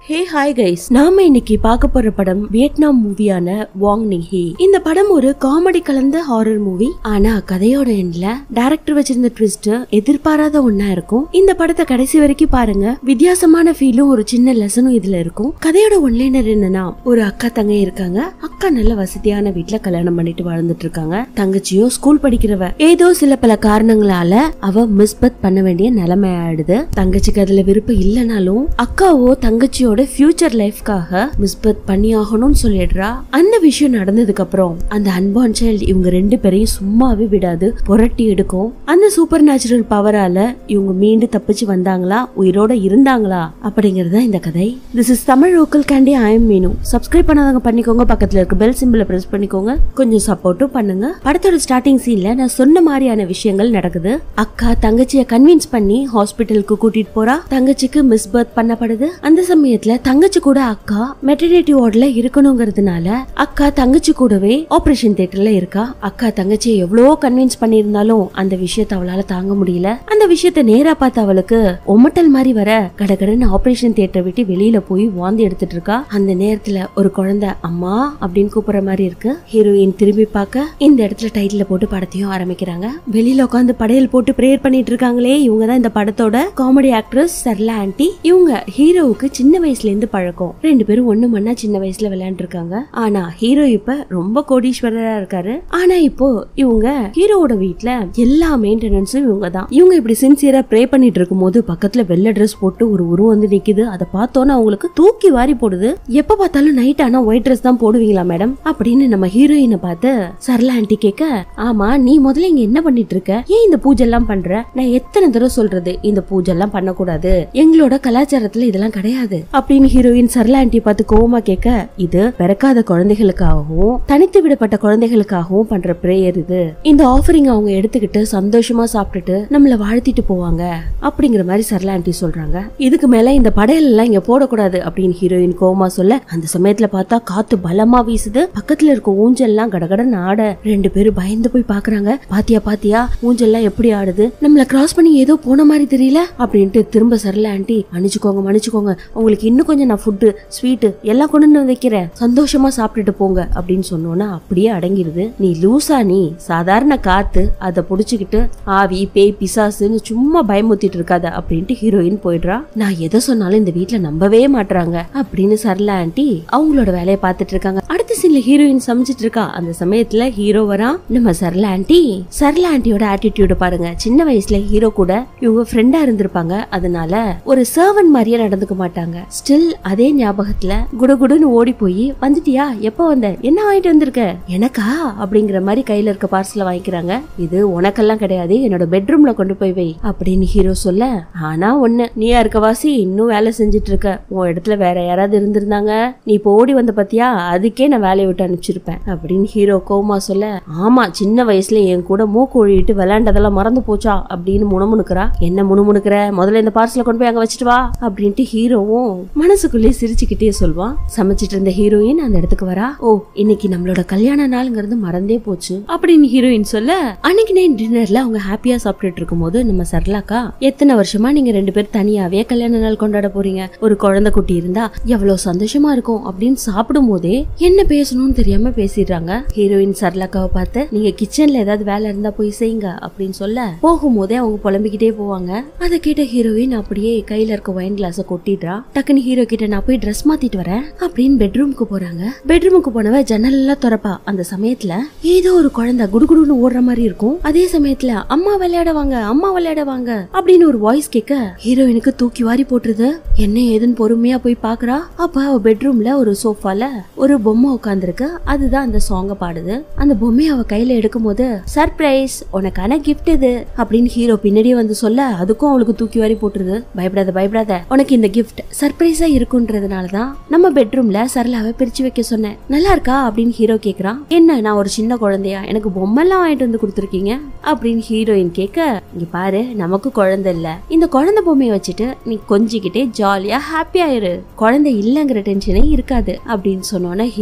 hey hi guys நாம இன்னைக்கு பார்க்க போற படம் வியட்நாம் மூவியான வாங் நிஹி இந்த படம் ஒரு காமெடி கலந்த ஹாரர் மூவி ஆனா கதையோட எண்ட்ல டைரக்டர் வச்சிருந்த ட்விஸ்ட் எதிர்பாராத ஒண்ணா இருக்கும் இந்த படத்தை கடைசி வரைக்கும் பாருங்க வித்தியாசமான ஃபீலும் ஒரு சின்ன லெசனும் இதுல இருக்கும் கதையோட ஒன்லைனர் என்னன்னா ஒரு அக்கா தங்கை இருக்காங்க அக்கா நல்ல வசதியான வீட்ல கல்யாணம் பண்ணிட்டு வாழ்ந்துட்டு இருக்காங்க தங்கச்சியும் ஸ்கூல் படிக்கிறவ ஏதோ சில பல காரணங்களால அவ மிஸ்பத் பண்ண வேண்டிய நிலைமை ஆயிடுது தங்கச்சிக்கு அதுல விருப்பம் இல்லைனாலும் அக்காவோ தங்கச்சியோட ஃபியூச்சர் லைஃப்காக மிஸ்பத் பண்ணி ஆகணும்னு சொல்லிடுறா அந்த விஷயம் நடந்ததுக்கு அப்புறம் அந்த அன்பான் சைல்டு இவங்க ரெண்டு பேரையும் சும்மாவே விடாது புரட்டி எடுக்கும் அந்த சூப்பர் நேச்சுரல் பவரால இவங்க மீண்டு தப்பிச்சு வந்தாங்களா உயிரோட இருந்தாங்களா அப்படிங்கறது இந்த கதை this is Tamil local candy I'm Meenu subscribe பண்ணாதவங்க பண்ணிக்கோங்க பக்கத்துல இருக்க பெல் சிம்பிள பிரஸ் பண்ணிக்கோங்க கொஞ்சம் சப்போர்ட்டும் பண்ணுங்க படத்தோட ஸ்டார்டிங் சீன்ல நான் சொன்ன மாதிரியான விஷயங்கள் நடக்குது அக்கா தங்கச்சிய கன்வின்ஸ் பண்ணி ஹாஸ்பிட்டலுக்கு கூட்டிட்டு போறா தங்கச்சிக்கு மிஸ் பர்த் பண்ணப்படுது அந்த சமயத்துல தங்கச்சி கூட அக்கா மெட்டர்னிட்டி வார்டுல இருக்கணுங்கிறதுனால அக்கா தங்கச்சி கூடவே ஆபரேஷன் தியேட்டர்ல இருக்கா அக்கா தங்கச்சியை எவ்வளவோ கன்வின்ஸ் பண்ணியிருந்தாலும் அந்த விஷயத்த அவளால தாங்க முடியல அந்த விஷயத்த நேரா பார்த்த அவளுக்கு ஒமட்டல் மாதிரி வர கடகடன்னு ஆபரேஷன் தியேட்டர் விட்டு வெளியில போய் வாந்தி எடுத்துட்டு இருக்கா அந்த நேரத்துல ஒரு குழந்தை அம்மா அப்படின்னு கூப்பிடுற மாதிரி இருக்கு ஹீரோயின் திரும்பி பார்க்க இந்த இடத்துல டைட்டில போட்டு படத்தையும் ஆரம்பிக்கிறாங்க வெளியில உட்காந்து படையல் போட்டு பிரேயர் பண்ணிட்டு இருக்காங்களே இவங்க தான் இந்த படத்தோட காமெடி ஆக்ட்ரஸ் சர்லா ஆண்டி இவங்க ஹீரோவுக்கு சின்ன வயசுல இருந்து பழக்கம் ரெண்டு பேரும் ஒண்ணு மண்ணா சின்ன வயசுல விளையாண்டு இருக்காங்க ஆனா ஹீரோ இப்ப ரொம்ப கோடீஸ்வரரா இருக்காரு ஆனா இப்போ இவங்க ஹீரோவோட வீட்ல எல்லா மெயின்டெனன்ஸும் இவங்க தான் இவங்க இப்படி சின்சியரா ப்ரே பண்ணிட்டு இருக்கும்போது பக்கத்துல வெள்ளை ட்ரெஸ் போட்டு ஒரு உருவம் வந்து நிக்குது அதை பார்த்தோன்னா அவங்களுக்கு தூக்கி வாரி போடுது எப்ப பார்த்தாலும் நைட் ஆனா ஒயிட் ட்ரெஸ் தான் போடுவீங்களா மேடம் அப்படின்னு நம்ம ஹீரோயினை பார்த்து சரளா ஆண்டி கேட்க ஆமா நீ முதல்ல இங்க என்ன பண்ணிட்டு இருக்க ஏன் இந்த பூஜை எல்லாம் பண்ற நான் எத்தனை தடவை சொல்றது இந்த பூஜை எல்லாம் பண்ணக்கூடாது எங்களோட கலாச்சாரத்துல இதெல்லாம் கிடையாது அப்படின்னு ஹீரோயின் சரளா ஆண்டி பார்த்து கோவமா கேட்க இது பிறக்காத குழந்தைகளுக்காகவும் தனித்து விடப்பட்ட குழந்தைகளுக்காகவும் பண்ற பிரேயர் இது இந்த ஆஃபரிங் அவங்க எடுத்துக்கிட்டு சந்தோஷமா சாப்பிட்டுட்டு நம்மள வாழ்த்திட்டு போவாங்க அப்படிங்கிற மாதிரி சரளா ஆண்டி சொல்றாங்க இதுக்கு மேல இந்த படையல் எல்லாம் இங்க போடக்கூடாது அப்படின்னு ஹீரோயின் கோவமா சொல்ல அந்த சமயத்துல பார்த்தா காத்து பலமா வீசுது பக்கத்துல இருக்க ஊஞ்சல்லாம் கடகடன்னு ஆட ரெண்டு பேரும் பயந்து போய் பாக்குறாங்க பாத்தியா பாத்தியா ஊஞ்சல்லாம் எப்படி ஆடுது நம்மள கிராஸ் பண்ணி ஏதோ போன மாதிரி தெரியல அப்படின்ட்டு திரும்ப சரல ஆண்டி மன்னிச்சுக்கோங்க மன்னிச்சுக்கோங்க உங்களுக்கு இன்னும் கொஞ்சம் நான் ஃபுட்டு ஸ்வீட்டு எல்லாம் கொண்டு வந்து வைக்கிறேன் சந்தோஷமா சாப்பிட்டுட்டு போங்க அப்படின்னு சொன்னோன்னா அப்படியே அடங்கிடுது நீ லூசா நீ சாதாரண காத்து அதை புடிச்சுக்கிட்டு ஆவி பேய் பிசாசுன்னு சும்மா பயமுத்திட்டு இருக்காத அப்படின்ட்டு ஹீரோயின் போயிடுறா நான் எதை சொன்னாலும் இந்த வீட்ல நம்பவே மாட்றாங்க அப்படின்னு சரளா ஆண்டி அவங்களோட வேலையை பார்த்துட்டு இருக்காங்க அடுத்த சீன்ல ஹீரோயின் சமைச்சிட்டு இருக்கா அந்த சமயத்துல ஹீரோ வரா நம்ம சரளா ஆண்டி சரளா ஆண்டியோட ஆட்டிடியூட பாருங்க சின்ன வயசுல ஹீரோ கூட இவங்க ஃப்ரெண்டா இருந்திருப்பாங்க அதனால ஒரு சர்வன் மாதிரியே நடந்துக்க மாட்டாங்க ஸ்டில் அதே ஞாபகத்துல குடுகுடுன்னு ஓடி போய் வந்துட்டியா எப்ப வந்த என்ன வாங்கிட்டு வந்திருக்க எனக்கா அப்படிங்கிற மாதிரி கையில இருக்க பார்சல வாங்கிக்கிறாங்க இது உனக்கெல்லாம் கிடையாது என்னோட பெட்ரூம்ல கொண்டு போய் வை அப்படின்னு ஹீரோ சொல்ல ஆனா ஒண்ணு நீயா இருக்க வாசி இன்னும் வேலை செஞ்சுட்டு இருக்க உன் இடத்துல வேற யாராவது இருந்திருந்தாங்க நீ இப்போ ஓடி வந்த பத்தியா அதுக்கே நான் வேலையை விட்டு அனுப்பிச்சிருப்பேன் அப்படின்னு ஹீரோ கோமா சொல்ல ஆமா சின்ன வயசுல என் கூட மூக்கு ஒழிட்டு விளையாண்டதெல்லாம் மறந்து போச்சா அப்படின்னு முணுமுணுக்கிறா என்ன முணுமுணுக்கிற முதல்ல இந்த பார்சல கொண்டு போய் அங்க வச்சுட்டு வா அப்படின்ட்டு ஹீரோவும் மனசுக்குள்ளே சிரிச்சுக்கிட்டே சொல்வான் சமைச்சிட்டு இருந்த ஹீரோயின் அந்த இடத்துக்கு வரா ஓ இன்னைக்கு நம்மளோட கல்யாண நாள்ங்கிறது மறந்தே போச்சு அப்படின்னு ஹீரோயின் சொல்ல அன்னைக்கு நைட் டின்னர்ல அவங்க ஹாப்பியா சாப்பிட்டுட்டு இருக்கும்போது நம்ம சரளாக்கா எத்தனை வருஷமா நீங்க ரெண்டு பேரும் தனியாவே கல்யாண நாள் கொண்டாட போறீங்க ஒரு குழந்தை குட்டி இருந்தா எவ்வளவு சந்தோஷமா இருக்கும் அப்படின்னு சாப்பிடும் போதே என்ன பேசணும்னு தெரியாம பேசிடுறாங்க ஹீரோயின் சரளாக்காவை பார்த்து நீங்க கிச்சன்ல ஏதாவது வேலை இருந்தா போய் செய்யுங்க அப்படின்னு சொல்ல போகும்போதே அவங்க புலம்பிக்கிட்டே போவாங்க அதை கேட்ட ஹீரோயின் அப்படியே கையில இருக்க ஒயின் கிளாஸ கொட்டிடுறா டக்குன்னு ஹீரோ கிட்ட நான் போய் ட்ரெஸ் மாத்திட்டு வரேன் அப்படின்னு பெட்ரூமுக்கு போறாங்க பெட்ரூமுக்கு போனவ ஜன்னல் எல்லாம் திறப்பா அந்த சமயத்துல ஏதோ ஒரு குழந்தை குடுகுடுன்னு ஓடுற மாதிரி இருக்கும் அதே சமயத்துல அம்மா விளையாட வாங்க அம்மா விளையாட வாங்க அப்படின்னு ஒரு வாய்ஸ் கேட்க ஹீரோயினுக்கு தூக்கி வாரி போட்டுருது என்ன ஏதுன்னு பொறுமையா போய் பாக்குறா அப்ப அவ பெட்ரூம்ல ஒரு சோஃபால ஒரு பொம்மை உட்காந்துருக்கு அதுதான் அந்த சாங்க பாடுது அந்த பொம்மையை அவ கையில எடுக்கும் போது சர்ப்ரைஸ் உனக்கான கிஃப்ட் இது அப்படின்னு ஹீரோ பின்னாடியே வந்து சொல்ல அதுக்கும் அவளுக்கு தூக்கி வாரி போட்டுருது பயப்படாத பயப்படாத உனக்கு இந்த கிஃப்ட் சர்ப்ரைஸா இருக்குன்றதுனாலதான் நம்ம பெட்ரூம்ல சரளாவை பிரிச்சு வைக்க சொன்னேன் நல்லா இருக்கா அப்படின்னு ஹீரோ கேக்குறான் என்ன நான் ஒரு சின்ன குழந்தையா எனக்கு பொம்மைலாம் வாங்கிட்டு வந்து கொடுத்துருக்கீங்க அப்படின்னு ஹீரோயின் கேட்க இங்க பாரு நமக்கு குழந்தை இல்ல இந்த குழந்தை பொம்மையை வச்சுட்டு நீ கொஞ்சிக்கிட்டே ஜாலியா ஹாப்பியா இரு குழந்தை இல்லங்கிற டென்ஷனே இருக்காது அப்படின்னு சொன்னோன்னே ஹீரோயினும்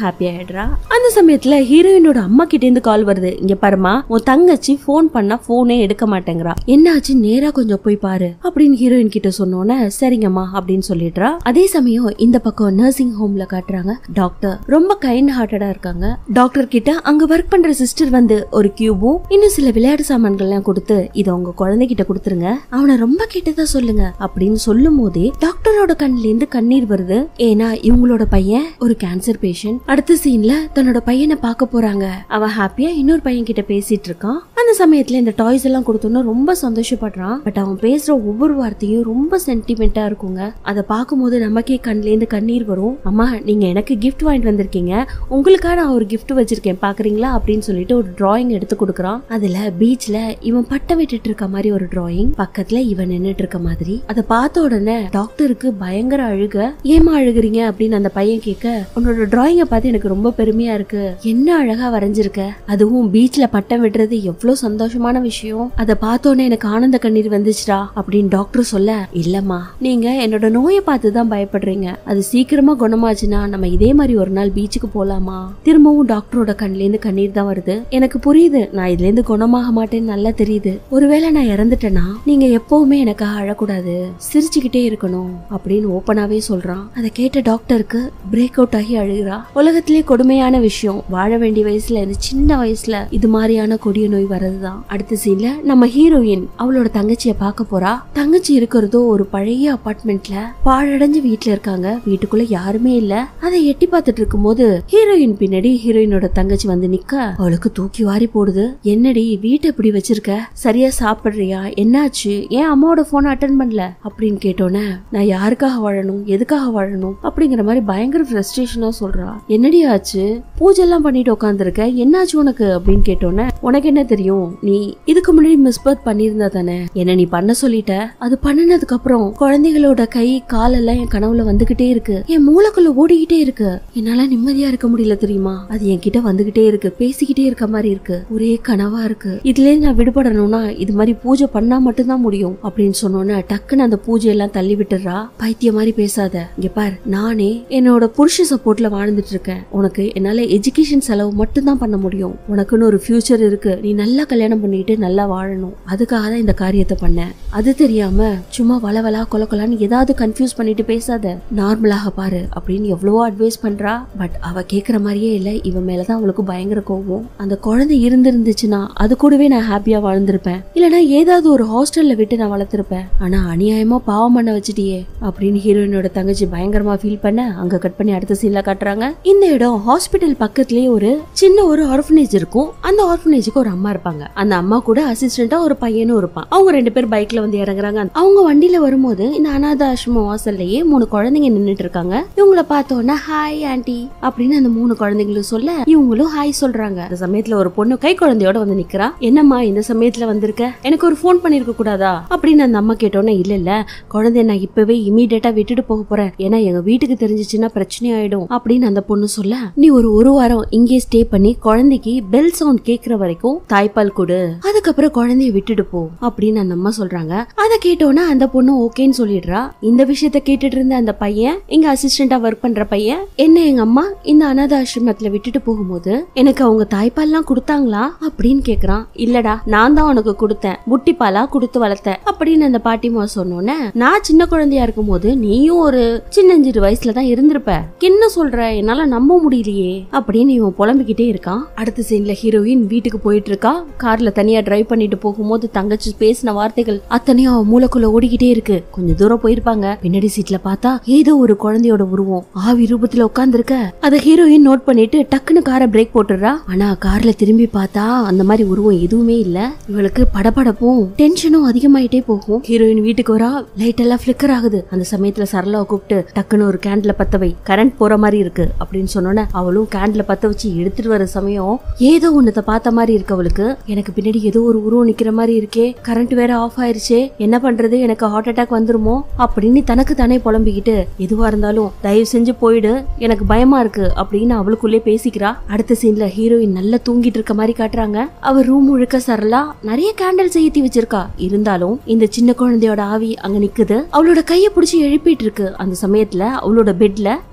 ஹாப்பி ஆயிடுறா அந்த சமயத்துல ஹீரோயினோட அம்மா கிட்ட இருந்து கால் வருது இங்க பாருமா உன் தங்கச்சி ஃபோன் பண்ணா போனே எடுக்க மாட்டேங்கிறா என்னாச்சு நேரா கொஞ்சம் போய் பாரு அப்படின்னு ஹீரோயின் கிட்ட சொன்னோன்னே சரிங்கம்மா அப்படின்னு சொல்லிடுறா அதே சமயம் இந்த பக்கம் நர்சிங் ஹோம்ல காட்டுறாங்க டாக்டர் ரொம்ப கைண்ட் ஹார்ட்டடா இருக்காங்க டாக்டர் கிட்ட அங்க ஒர்க் பண்ற சிஸ்டர் வந்து ஒரு கியூபும் இன்னும் சில விளையாட்டு சாமான்கள்லாம் கொடுத்து இதை உங்க குழந்தைகிட்ட கொடுத்துருங்க அவனை ரொம்ப கெட்டதா சொல்லுங்க அப்படின்னு சொல்லும் போதே டாக்டரோட கண்ணுல இருந்து கண்ணீர் வருது ஏன்னா இவங்களோட பையன் ஒரு கேன்சர் பேஷண்ட் அடுத்த சீன்ல தன்னோட பையனை பார்க்க போறாங்க அவன் ஹாப்பியா இன்னொரு பையன் கிட்ட பேசிட்டு இருக்கான் அந்த சமயத்துல இந்த டாய்ஸ் எல்லாம் கொடுத்தோன்னு ரொம்ப சந்தோஷப்படுறான் பட் அவன் பேசுற ஒவ்வொரு வார்த்தையும் ரொம்ப சென்டிமெண்டா இருக்குங்க அதை பார்க்கும்போது நமக்கே கண்ணுல இருந்து கண்ணீர் வரும் அம்மா நீங்க எனக்கு gift வாங்கிட்டு வந்திருக்கீங்க உங்களுக்காக நான் ஒரு gift வச்சிருக்கேன் பாக்குறீங்களா அப்படின்னு சொல்லிட்டு ஒரு டிராயிங் எடுத்து கொடுக்குறான் அதுல பீச்ல இவன் பட்டம் விட்டுட்டு இருக்க மாதிரி ஒரு டிராயிங் பக்கத்துல இவன் நின்னுட்டு இருக்க மாதிரி அதை பார்த்த உடனே டாக்டருக்கு பயங்கர அழுக ஏமா அழுகுறீங்க அப்படின்னு அந்த பையன் கேட்க உன்னோட டிராயிங்கை பார்த்து எனக்கு ரொம்ப பெருமையா இருக்கு என்ன அழகா வரைஞ்சிருக்க அதுவும் பீச்ல பட்டம் விடுறது எவ்வளவு சந்தோஷமான விஷயம் அதை பார்த்தோன்னே எனக்கு ஆனந்த கண்ணீர் வந்துச்சுடா அப்படின்னு டாக்டர் சொல்ல இல்லம்மா நீங்க என்னோட நோயை பார்த்து தான் பயப்படுறீங்க அது சீக்கிரமா குணமாச்சுன்னா நம்ம இதே மாதிரி ஒரு நாள் பீச்சுக்கு போலாமா திரும்பவும் டாக்டரோட கண்ணுல இருந்து கண்ணீர் தான் வருது எனக்கு புரியுது நான் இதுல இருந்து குணமாக மாட்டேன்னு நல்லா தெரியுது ஒருவேளை நான் இறந்துட்டேன்னா நீங்க எப்பவுமே எனக்காக அழக்கூடாது சிரிச்சுக்கிட்டே இருக்கணும் அப்படின்னு ஓப்பனாவே சொல்றான் அதை கேட்ட டாக்டருக்கு பிரேக் அவுட் ஆகி அழுகிறா உலகத்திலே கொடுமையான விஷயம் வாழ வேண்டிய வயசுல இந்த சின்ன வயசுல இது மாதிரியான கொடிய நோய் வர்றதுதான் அடுத்த சீன்ல நம்ம ஹீரோயின் அவளோட தங்கச்சிய பார்க்க போறா தங்கச்சி இருக்கிறதோ ஒரு பழைய அபார்ட்மெண்ட்ல பாழடைஞ்ச வீட்ல இருக்காங்க வீட்டுக்குள்ள யாருமே இல்ல அதை எட்டி பார்த்துட்டு இருக்கும்போது ஹீரோயின் பின்னாடி ஹீரோயினோட தங்கச்சி வந்து நிக்க அவளுக்கு தூக்கி வாரி போடுது என்னடி வீட்டை இப்படி வச்சிருக்க சரியா சாப்பிடுறியா என்னாச்சு ஏன் அம்மாவோட போன் அட்டன் பண்ணல அப்படின்னு கேட்டோன்னே நான் யாருக்காக வாழணும் எதுக்காக வாழணும் அப்படிங்கிற மாதிரி பயங்கர ஃப்ரஸ்ட்ரேஷனா சொல்றா என்னடி ஆச்சு பூஜை எல்லாம் பண்ணிட்டு உட்காந்துருக்க என்னாச்சு உனக்கு அப்படின்னு கேட்டோன்னே உனக்கு என்ன தெரியும் நீ இதுக்கு முன்னாடி மிஸ்பர்த் பண்ணியிருந்தா தானே என்ன நீ பண்ண சொல்லிட்ட அது பண்ணினதுக்கு அப்புறம் குழந்தைகளோட கை கால் எல்லாம் என் கனவுல வந்துகிட்டே இருக்கு என் மூளைக்குள்ள ஓடிக்கிட்டே இருக்கு என்னால நிம்மதியா இருக்க முடியல தெரியுமா அது என்கிட்ட வந்துகிட்டே இருக்கு பேசிக்கிட்டே இருக்க மாதிரி இருக்கு ஒரே கனவா இருக்கு இதுல இருந்து நான் விடுபடணும்னா இது மாதிரி பூஜை பண்ணா மட்டும்தான் முடியும் அப்படின்னு சொன்னோன்னே டக்குன்னு அந்த பூஜை எல்லாம் தள்ளி விட்டுறா பைத்திய மாதிரி பேசாத இங்க பார் நானே என்னோட புருஷ சப்போர்ட்ல வாழ்ந்துட்டு இருக்கேன் உனக்கு என்னால எஜுகேஷன் செலவு மட்டும்தான் பண்ண முடியும் உனக்குன்னு ஒரு ஃபியூச்சர் இருக்கு நீ நல்லா கல்யாணம் பண்ணிட்டு நல்லா வாழணும் அதுக்காக தான் இந்த காரியத்தை பண்ணேன் அது தெரியாம சும்மா வளவலா கொல கொலான்னு ஏதாவது கன்ஃபியூஸ் பண்ணிட்டு பேசாத நார்மலாக பாரு அப்படின்னு எவ்வளவோ அட்வைஸ் பண்றா பட் அவ கேக்குற மாதிரியே இல்ல இவன் மேலதான் அவளுக்கு பயங்கர கோவம் அந்த குழந்தை இருந்திருந்துச்சுன்னா அது கூடவே நான் ஹாப்பியா வாழ்ந்திருப்பேன் இல்லனா ஏதாவது ஒரு ஹாஸ்டல்ல விட்டு நான் வளர்த்திருப்பேன் ஆனா அநியாயமா பாவம் பண்ண வச்சுட்டியே அப்படின்னு ஹீரோயினோட தங்கச்சி பயங்கரமா ஃபீல் பண்ண அங்க கட் பண்ணி அடுத்த சீன்ல காட்டுறாங்க இந்த இடம் ஹாஸ்பிட்டல் பக்கத்துலயே ஒரு சின்ன ஒரு ஆர்ஃபனேஜ் இருக்கும் அந்த ஆர்ஃபனேஜுக்கு ஒரு அம்மா இருப்பாங்க அந்த அம்மா கூட அசிஸ்டண்டா ஒரு பையனும் இருப்பான் அவங்க ரெண்டு பேர் பைக்ல வந்து இறங்குறாங்க அவங்க வண்டியில வரும்போது இந்த அனாத ஆசிரமம் வாசல்லையே மூணு குழந்தைங்க நின்னுட்டு இருக்காங்க இவங்கள பார்த்தோன்னா ஹாய் ஆண்டி அப்படின்னு அந்த மூணு குழந்தைங்களும் சொல்ல இவங்களும் ஹாய் சொல்றாங்க அந்த சமயத்துல ஒரு பொண்ணு கை குழந்தையோட வந்து நிக்கிறா என்னம்மா இந்த சமயத்துல வந்திருக்க எனக்கு ஒரு ஃபோன் பண்ணிருக்க கூடாதா அப்படின்னு அந்த அம்மா கேட்டோன்னே இல்ல இல்ல குழந்தைய நான் இப்பவே இமீடியட்டா விட்டுட்டு போக போறேன் ஏன்னா எங்க வீட்டுக்கு தெரிஞ்சிச்சுன்னா பிரச்சனை ஆயிடும் அப்படின்னு அந்த பொண்ணு சொல்ல நீ ஒரு ஒரு வாரம் இங்கே ஸ்டே பண்ணி குழந்தைக்கு பெல் சவுண்ட் கேக்குற வரைக்கும் தாய்ப்பால் கொடு அதுக்கப்புறம் குழந்தைய விட்டுட்டு போ அப்படின்னு அந்த அம்மா சொல்றாங்க அதை கேட்டோன்னே அந்த பொண்ணு ஓகேன்னு சொல்லிடுறா இந்த விஷயத்த கேட்டுட்டு இருந்த அந்த பையன் இங்க அசிஸ்டண்டா ஒர்க் பண்ற பையன் என்ன எங்க அம்மா இந்த அனாத ஆசிரமத்துல விட்டுட்டு போகும்போது எனக்கு அவங்க தாய்ப்பால்லாம் கொடுத்தாங்களா அப்படின்னு கேக்குறான் இல்லடா நான் தான் உனக்கு கொடுத்தேன் முட்டி பாலா கொடுத்து வளர்த்தேன் அப்படின்னு அந்த பாட்டிமா சொன்னோன்னே நான் சின்ன குழந்தையா இருக்கும்போது நீயும் ஒரு சின்னஞ்சிறு வயசுல தான் இருந்திருப்ப என்ன சொல்ற என்னால நம்ப முடியலையே அப்படின்னு இவன் புலம்பிக்கிட்டே இருக்கான் அடுத்த சீன்ல ஹீரோயின் வீட்டுக்கு போயிட்டு இருக்கா கார்ல தனியா டிரைவ் பண்ணிட்டு போகும்போது தங்கச்சி பேசின வார்த்தைகள் அத்தனையும் அவன் மூளைக்குள்ள ஓடிக்கிட்டே இருக்கு கொஞ்சம் தூரம் போயிருப்பாங்க பின்னாடி சீட்ல பார்த்தா ஏதோ ஒரு குழந்தையோட உருவம் ஆவி ரூபத்துல உட்கார்ந்திருக்க அத ஹீரோயின் நோட் பண்ணிட்டு டக்குன்னு காரை பிரேக் போட்டுடுறா ஆனா கார்ல திரும்பி பார்த்தா அந்த மாதிரி உருவம் எதுவுமே இல்ல இவளுக்கு படபடப்பும் டென்ஷனும் அதிகமாயிட்டே போகும் ஹீரோயின் வீட்டுக்கு வரா லைட் எல்லாம் ஃபிளிக்கர் ஆகுது அந்த சமயத்துல சரளாவை கூப்பிட்டு டக்குன்னு ஒரு கேண்ட்ல பத்த வை கரண்ட் போற மாதிரி இருக்கு அப்படின்னு சொன்னோன்னே அவளும் கேண்ட்ல பத்த வச்சு எடுத்துட்டு வர சமயம் ஏதோ ஒன்னத பார்த்த மாதிரி இருக்கு அவளுக்கு எனக்கு பின்னாடி ஏதோ ஒரு உருவம் நிக்கிற மாதிரி இருக்கே கரண்ட் வேற ஆஃப் ஆயிருச்சே என்ன பண்றது எனக்கு ஹார்ட் அட்டாக் வந்துருமோ அப்படின்னு தனக்கு தானே புலம்பிக்கிட்டு எதுவா இருந்தாலும் தயவு செஞ்சு போயிடு எனக்கு பயமா இருக்கு அப்படின்னு அவளுக்குள்ளே பேசிக்கிறா அடுத்த சீன்ல ஹீரோயின் நல்லா தூங்கிட்டு இருக்க மாதிரி காட்டுறாங்க அவ ரூம் முழுக்க சரலா நிறைய கேண்டில்ஸ் ஏத்தி வச்சிருக்கா இருந்தாலும் இந்த சின்ன குழந்தையோட ஆவி அங்க நிக்குது அவளோட கைய புடிச்சு எழுப்பிட்டு இருக்கு அந்த சமயத்துல அவளோட பெட்ல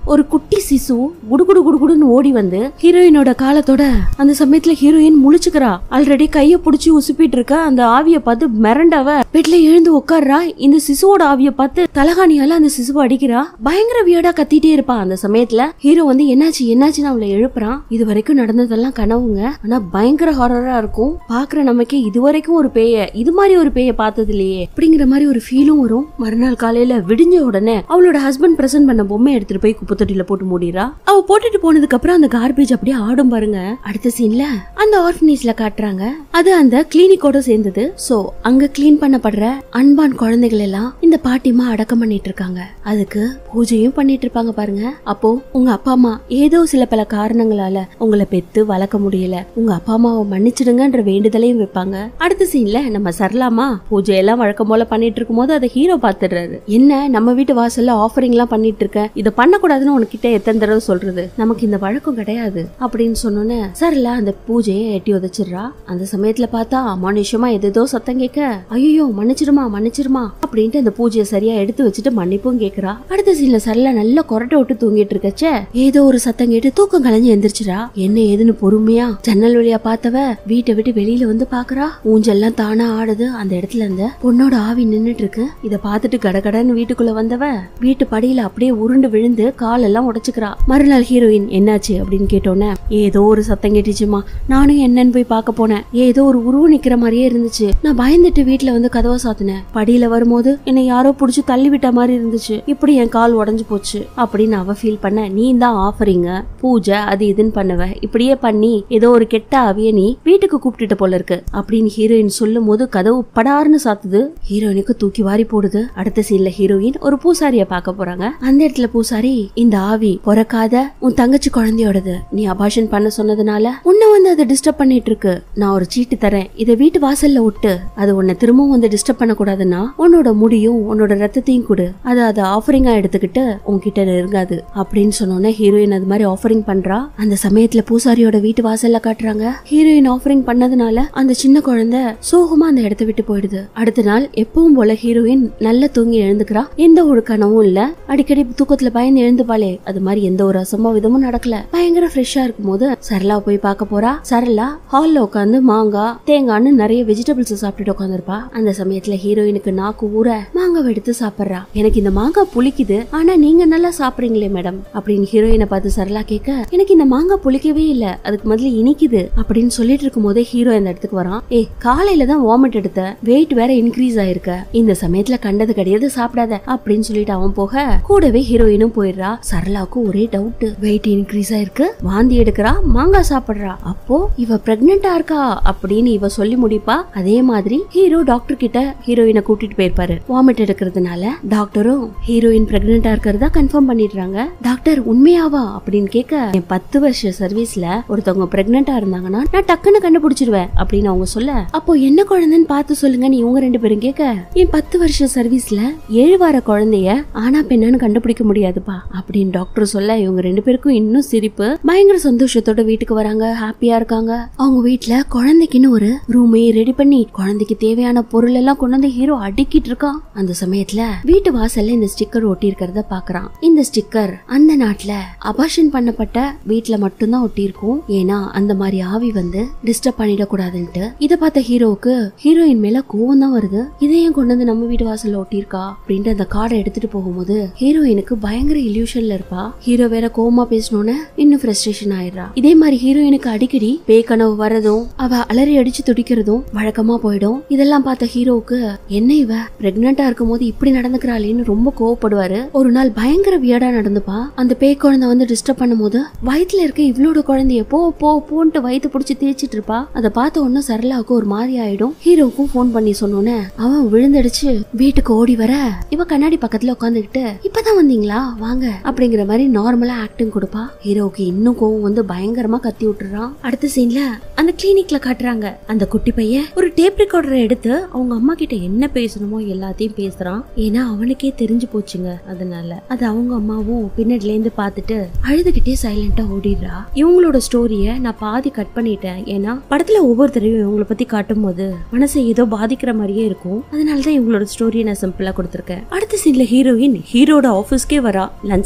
ஒரு குட்டி சிசு குடுகுடு குடுகுடுன்னு ஓடி வந்து ஹீரோயினோட காலத்தோட அந்த சமயத்துல ஹீரோயின் முழிச்சுக்கிறா ஆல்ரெடி கைய புடிச்சு உசுப்பிட்டு இருக்க அந்த ஆவிய பார்த்து மிரண்டவ பெட்ல எழுந்து உட்கார்றா இந்த சிசுவோட ஆவிய பார்த்து தலகாணியால அந்த சிசுவை அடிக்கிறா பயங்கர வியடா கத்திட்டே இருப்பா அந்த சமயத்துல ஹீரோ வந்து என்னாச்சு என்னாச்சுன்னு அவளை எழுப்புறான் இது வரைக்கும் நடந்ததெல்லாம் கனவுங்க ஆனா பயங்கர ஹாரரா இருக்கும் பாக்குற நமக்கே இது வரைக்கும் ஒரு பேய இது மாதிரி ஒரு பேய பார்த்தது இல்லையே அப்படிங்கிற மாதிரி ஒரு ஃபீலும் வரும் மறுநாள் காலையில விடிஞ்ச உடனே அவளோட ஹஸ்பண்ட் பிரசன்ட் பண்ண பொம்மை எடுத்துட்டு போய் குப்பை தொட்டில போட்டு மூடிறா அவ போட்டுட்டு போனதுக்கு அப்புறம் அந்த கார்பேஜ் அப்படியே ஆடும் பாருங்க அடுத்த சீன்ல அந்த ஆர்ஃபனேஜ்ல காட்டுறாங்க அது அந்த கிளினிக்கோட சேர்ந்தது சோ அங்க கிளீன் பண்ணப்படுற அன்பான் குழந்தைகள் எல்லாம் இந்த பாட்டிமா அடக்கம் பண்ணிட்டு இருக்காங்க அதுக்கு பூஜையும் பண்ணிட்டு இருப்பாங்க பாருங்க அப்போ உங்க அப்பா அம்மா ஏதோ சில பல காரணங்களால உங்களை பெத்து வளர்க்க முடியல உங்க அப்பா அம்மாவை மன்னிச்சிடுங்கன்ற வேண்டுதலையும் வைப்பாங்க அடுத்த சீன்ல நம்ம சரலாமா பூஜை எல்லாம் வழக்கம் போல பண்ணிட்டு இருக்கும் போது அதை ஹீரோ பாத்துடுறாரு என்ன நம்ம வீட்டு வாசல்ல ஆஃபரிங் எல்லாம் பண்ணிட்டு இருக்க இதை பண்ணக்கூடாதுன்னு உனக்கிட்ட எத்தனை தடவை சொல்றது நமக்கு இந்த வழக்கம் கிடையாது அப்படின்னு சொன்னோன்னே சரலா அந்த பூஜையை எட்டி உதச்சிடுறா அந்த சமயத்துல பார்த்தா அமானுஷமா எதேதோ சத்தம் கேட்க ஐயோ மன்னிச்சிருமா மன்னிச்சிருமா அப்படின்ட்டு அந்த பூஜையை சரியா எடுத்து வச்சுட்டு மன்னிப்பும் கேக்குறா அடுத்த சீன்ல சரலா நல்லா கொரட்டை விட்டு தூங்கிட்டு இருக்கச்ச ஏதோ ஒரு சத்தம் கேட்டு தூக்கம் கலைஞ்சு எந்திரிச்சிரா என்ன ஏதுன்னு பொறுமையா ஜன்னல் வழியா பார்த்தவ வீட்டை விட்டு வெளியில வந்து பாக்குறா ஊஞ்செல்லாம் தானா ஆடுது அந்த இடத்துல அந்த பொண்ணோட ஆவி நின்னுட்டு இருக்கு இத பார்த்துட்டு கடகடன்னு வீட்டுக்குள்ள வந்தவ வீட்டு படியில அப்படியே உருண்டு விழுந்து காலெல்லாம் உடைச்சுக்கிறா மறுநாள் ஹீரோயின் என்னாச்சு அப்படின்னு கேட்டோன்னே ஏதோ ஒரு சத்தம் கேட்டுச்சுமா நானும் என்னன்னு போய் பார்க்க போனேன் ஏதோ ஒரு உருவம் நிக்கிற மாதிரியே இருந்துச்சு நான் பயந்துட்டு வீட்டுல வந்து கதவை சாத்தினேன் படியில வரும்போது என்னை யாரோ புடிச்சு தள்ளி விட்ட மாதிரி இருந்துச்சு இப்படி என் கால் உடைஞ்சு போச்சு அப்படின்னு அவ ஃபீல் பண்ண நீ தான் ஆஃபரிங்க பூஜை அது இதுன்னு பண்ணுவ இப்படியே பண்ணி ஏதோ ஒரு கெட்ட ஆவிய நீ வீட்டுக்கு கூப்பிட்டுட்டு போல இருக்கு அப்படின்னு ஹீரோயின் சொல்லும் போது கதவு படார்னு சாத்துது ஹீரோயினுக்கு தூக்கி வாரி போடுது அடுத்த சீன்ல ஹீரோயின் ஒரு பூசாரிய பார்க்க போறாங்க அந்த இடத்துல பூசாரி இந்த ஆவி பிறக்காத உன் தங்கச்சி குழந்தையோடது நீ அபாஷன் பண்ண சொன்னதுனால உன்னை வந்து அதை டிஸ்டர்ப் பண்ணிட்டு இருக்கு நான் ஒரு சீட்டு தரேன் இதை வீட்டு வாசல்ல விட்டு அது உன்னை திரும்பவும் வந்து டிஸ்டர்ப் பண்ண கூடாதுன்னா உன்னோட முடியும் உன்னோட ரத்தத்தையும் கொடு அதை அதை ஆஃபரிங்கா எடுத்துக்கிட்டு உன்கிட்ட நெருங்காது அப்படின்னு சொன்னோன்னே ஹீரோயின் அது மாதிரி ஆஃபரிங் பண்றா அந்த சமயத்துல பூசாரியோட வீட்டு வாசல்ல காட்டுறாங்க ஹீரோயின் ஆஃபரிங் பண்ணதுனால அந்த சின்ன குழந்தை சோகமா அந்த இடத்த விட்டு போயிடுது அடுத்த நாள் எப்பவும் போல ஹீரோயின் நல்லா தூங்கி எழுந்துக்கிறா எந்த ஒரு கனவும் இல்ல அடிக்கடி தூக்கத்துல பயந்து எழுந்துப்பாளே அது மாதிரி எந்த ஒரு அசம்பாவிதமும் நடக்கல பயங்கர ஃப்ரெஷ்ஷா இருக்கும் போது சரளா போய் பார்க்க போறா சரளா ஹால்ல உட்காந்து மாங்காய் தேங்காய்னு நிறைய வெஜிடபிள்ஸ் சாப்பிட்டுட்டு உட்காந்துருப்பா அந்த சமயத்துல ஹீரோயினுக்கு நாக்கு ஊற மாங்காய் எடுத்து சாப்பிடுறா எனக்கு இந்த மாங்காய் புளிக்குது ஆனா நீங்க நல்லா சாப்பிடுறீங்களே மேடம் அப்படின்னு ஹீரோயினை பார்த்து சரளா கேட்க எனக்கு இந்த மாங்காய் புளிக்கவே இல்ல அதுக்கு முதல்ல இனிக்குது அப்படின்னு சொல்லிட்டு இருக்கும் போதே ஹீரோ இந்த இடத்துக்கு வரான் ஏ காலையில தான் வாமிட் எடுத்த வெயிட் வேற இன்க்ரீஸ் ஆயிருக்க இந்த சமயத்துல கண்டது கிடையாது சாப்பிடாத அப்படின்னு சொல்லிட்டு அவன் போக கூடவே ஹீரோயினும் போயிடுறா சரளாவுக்கு ஒரே டவுட் வெயிட் இன்க்ரீஸ் ஆயிருக்கு வாந்தி எடுக்கிறா மாங்காய் சாப்பிடுறா அப்போ இவ பிரெக்னெண்டா இருக்கா அப்படின்னு இவ சொல்லி முடிப்பா அதே மாதிரி ஹீரோ டாக்டர் கிட்ட ஹீரோயினை கூட்டிட்டு போயிருப்பாரு வாமிட் எடுக்கிறதுனால டாக்டரும் ஹீரோயின் பிரெக்னெண்டா இருக்கிறதா கன்ஃபார்ம் பண்ணிடுறாங்க டாக்டர் உண்மையாவா அப்படின்னு கேட்க என் பத்து வருஷ சர்வீஸ்ல ஒருத்தவங்க பிரெக்னெண்டா இருந்தாங்கன்னா நான் டக்குன்னு கண்டுபிடிச்சிருவேன் அப்படின்னு அவங்க சொல்ல அப்போ என்ன குழந்தைன்னு பார்த்து சொல்லுங்க நீ இவங்க ரெண்டு பேரும் கேட்க என் பத்து வருஷ சர்வீஸ்ல ஏழு வார குழந்தைய ஆனா பெண்ணான்னு கண்டுபிடிக்க முடியாதுப்பா அப்படின்னு டாக்டர் சொல்ல இவங்க ரெண்டு பேருக்கும் இன்னும் சிரிப்பு பயங்கர சந்தோஷத்தோட வீட்டுக்கு வராங்க ஹாப்பியா இருக்காங்க அவங்க வீட்ல குழந்தைக்குன்னு ஒரு ரூமே ரெடி பண்ணி குழந்தைக்கு தேவையான பொருள் எல்லாம் கொண்டு வந்து ஹீரோ அடுக்கிட்டு இருக்கான் அந்த சமயத்துல வீட்டு வாசல்ல இந்த ஸ்டிக்கர் ஒட்டி இருக்கிறத பாக்குறான் இந்த ஸ்டிக்கர் அந்த நாட்டுல அபாஷன் பண்ணப்பட்ட வீட்ல மட்டும்தான் ஒட்டி இருக்கும் ஏன்னா அந்த மாதிரி ஆவி வந்து டிஸ்டர்ப் பண்ணிடக்கூடாதுன்ட்டு இத பார்த்த ஹீரோவுக்கு ஹீரோயின் மேல கோவம் தான் வருது இதை ஏன் கொண்டு வந்து நம்ம வீட்டு வாசல்ல ஒட்டியிருக்கா அப்படின்ட்டு அந்த கார்டை எடுத்துட்டு போகும்போது ஹீரோயினுக்கு பயங்கர இல்யூஷன்ல இருப்பா ஹீரோ வேற கோவமா பேசணும்னு இன்னும் ஃப்ரஸ்ட்ரேஷன் ஆயிடுறா இதே மாதிரி ஹீரோயினுக்கு அடிக்கடி பேய் கனவு வர்றதும் அவ அலறி அடிச்சு துடிக்கிறதும் வழக்கமா போயிடும் இதெல்லாம் பார்த்த ஹீரோவுக்கு என்ன இவ பிரெக்னெண்டா இருக்கும் போது இப்படி நடந்துக்கிறாளேன்னு ரொம்ப கோவப்படுவாரு ஒரு நாள் பயங்கர வியடா நடந்துப்பா அந்த பேய் குழந்தை வந்து டிஸ்டர்ப் பண்ணும்போது வயித்துல இருக்க இவளோட குழந்தைய போ போ போன்ட்டு வயித்து புடிச்சு தேய்ச்சிட்டு இருப்பா அதை பார்த்த உடனே சரளாவுக்கு ஒரு மாதிரி ஆயிடும் ஹீரோவுக்கும் ஃபோன் பண்ணி சொன்னோன்னே அவன் விழுந்தடிச்சு வீட்டுக்கு ஓடி வர இவ கண்ணாடி பக்கத்துல உட்காந்துக்கிட்டு இப்பதான் வந்தீங்களா வாங்க அப்படிங்கிற மாதிரி நார்மலா ஆக்டிங் கொடுப்பா ஹீரோவுக்கு இன்னும் கோவம் வந்து பயங்கரமா கத்தி விட்டுறான் அடுத்த சீன்ல அந்த கிளினிக்ல காட்டுறாங்க அந்த குட்டி பையன் ஒரு டேப் ரெக்கார்டரை எடுத்து அவங்க அம்மா கிட்ட என்ன பேசணுமோ எல்லாத்தையும் பேசுறான் ஏன்னா அவனுக்கே தெரிஞ்சு போச்சுங்க அதனால அது அவங்க அம்மாவும் பின்னாடில இருந்து பார்த்துட்டு அழுதுகிட்டே சைலண்டா ஓடிடுறா இவங்களோட ஸ்டோரிய நான் பாதி கட் பண்ணிட்டேன் ஏன்னா படத்துல ஒவ்வொருத்தரையும் இவங்கள பத்தி காட்டும் போது மனசை ஏதோ பாதிக்கிற மாதிரியே இருக்கும் அதனாலதான் இவங்களோட ஸ்டோரியை நான் சிம்பிளா கொடுத்துருக்கேன் அடுத்த சீன்ல ஹீரோயின் ஹீரோட ஆபீஸ்க்கே வரா லஞ்ச்